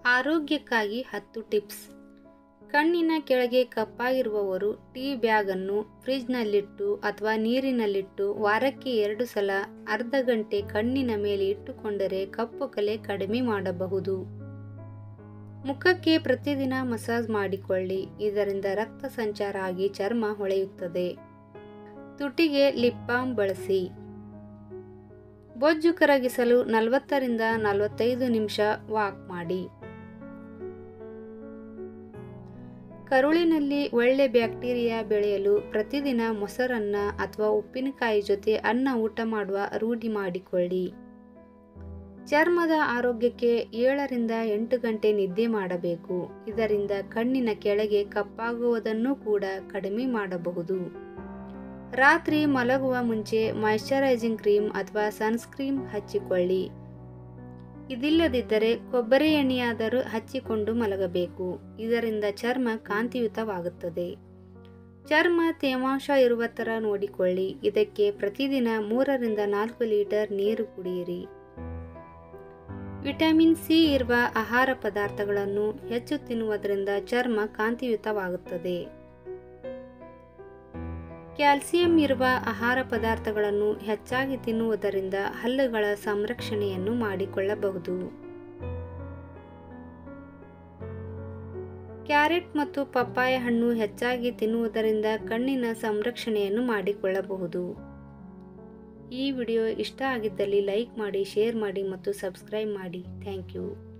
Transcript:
ಆರೋಗ್ಯಕ್ಕಾಗಿ ಹತ್ತು ಟಿಪ್ಸ್ ಕಣ್ಣಿನ ಕೆಳಗೆ ಕಪ್ಪಾಗಿರುವವರು ಟೀ ಬ್ಯಾಗನ್ನು ಫ್ರಿಜ್ನಲ್ಲಿಟ್ಟು ಅಥವಾ ನೀರಿನಲ್ಲಿಟ್ಟು ವಾರಕ್ಕೆ ಎರಡು ಸಲ ಅರ್ಧ ಗಂಟೆ ಕಣ್ಣಿನ ಮೇಲೆ ಇಟ್ಟುಕೊಂಡರೆ ಕಪ್ಪು ಕಲೆ ಕಡಿಮೆ ಮಾಡಬಹುದು ಮುಖಕ್ಕೆ ಪ್ರತಿದಿನ ಮಸಾಜ್ ಮಾಡಿಕೊಳ್ಳಿ ಇದರಿಂದ ರಕ್ತ ಸಂಚಾರ ಆಗಿ ಚರ್ಮ ಹೊಳೆಯುತ್ತದೆ ತುಟಿಗೆ ಲಿಪ್ ಬಾಮ್ ಬಳಸಿ ಬೊಜ್ಜು ಕರಗಿಸಲು ನಲವತ್ತರಿಂದ ನಲವತ್ತೈದು ನಿಮಿಷ ವಾಕ್ ಮಾಡಿ ಕರುಳಿನಲ್ಲಿ ಒಳ್ಳೆ ಬ್ಯಾಕ್ಟೀರಿಯಾ ಬೆಳೆಯಲು ಪ್ರತಿದಿನ ಮೊಸರನ್ನ ಅಥವಾ ಉಪ್ಪಿನಕಾಯಿ ಜೊತೆ ಅನ್ನ ಊಟ ಮಾಡುವ ರೂಢಿ ಮಾಡಿಕೊಳ್ಳಿ ಚರ್ಮದ ಆರೋಗ್ಯಕ್ಕೆ ಏಳರಿಂದ ಎಂಟು ಗಂಟೆ ನಿದ್ದೆ ಮಾಡಬೇಕು ಇದರಿಂದ ಕಣ್ಣಿನ ಕೆಳಗೆ ಕಪ್ಪಾಗುವುದನ್ನು ಕೂಡ ಕಡಿಮೆ ಮಾಡಬಹುದು ರಾತ್ರಿ ಮಲಗುವ ಮುಂಚೆ ಮಾಯಿಶ್ಚರೈಸಿಂಗ್ ಕ್ರೀಮ್ ಅಥವಾ ಸನ್ಸ್ಕ್ರೀಮ್ ಹಚ್ಚಿಕೊಳ್ಳಿ ಇದಿಲ್ಲದಿದ್ದರೆ ಕೊಬ್ಬರಿ ಎಣ್ಣೆಯಾದರೂ ಹಚ್ಚಿಕೊಂಡು ಮಲಗಬೇಕು ಇದರಿಂದ ಚರ್ಮ ಕಾಂತಿಯುತವಾಗುತ್ತದೆ ಚರ್ಮ ತೇವಾಂಶ ಇರುವ ಥರ ನೋಡಿಕೊಳ್ಳಿ ಇದಕ್ಕೆ ಪ್ರತಿದಿನ ಮೂರರಿಂದ ನಾಲ್ಕು ಲೀಟರ್ ನೀರು ಕುಡಿಯಿರಿ ವಿಟಮಿನ್ ಸಿ ಇರುವ ಆಹಾರ ಪದಾರ್ಥಗಳನ್ನು ಹೆಚ್ಚು ತಿನ್ನುವುದರಿಂದ ಚರ್ಮ ಕಾಂತಿಯುತವಾಗುತ್ತದೆ ಕ್ಯಾಲ್ಸಿಯಂ ಇರುವ ಆಹಾರ ಪದಾರ್ಥಗಳನ್ನು ಹೆಚ್ಚಾಗಿ ತಿನ್ನುವುದರಿಂದ ಹಲ್ಲುಗಳ ಸಂರಕ್ಷಣೆಯನ್ನು ಮಾಡಿಕೊಳ್ಳಬಹುದು ಕ್ಯಾರೆಟ್ ಮತ್ತು ಪಪ್ಪಾಯ ಹಣ್ಣು ಹೆಚ್ಚಾಗಿ ತಿನ್ನುವುದರಿಂದ ಕಣ್ಣಿನ ಸಂರಕ್ಷಣೆಯನ್ನು ಮಾಡಿಕೊಳ್ಳಬಹುದು ಈ ವಿಡಿಯೋ ಇಷ್ಟ ಆಗಿದ್ದಲ್ಲಿ ಲೈಕ್ ಮಾಡಿ ಶೇರ್ ಮಾಡಿ ಮತ್ತು ಸಬ್ಸ್ಕ್ರೈಬ್ ಮಾಡಿ ಥ್ಯಾಂಕ್ ಯು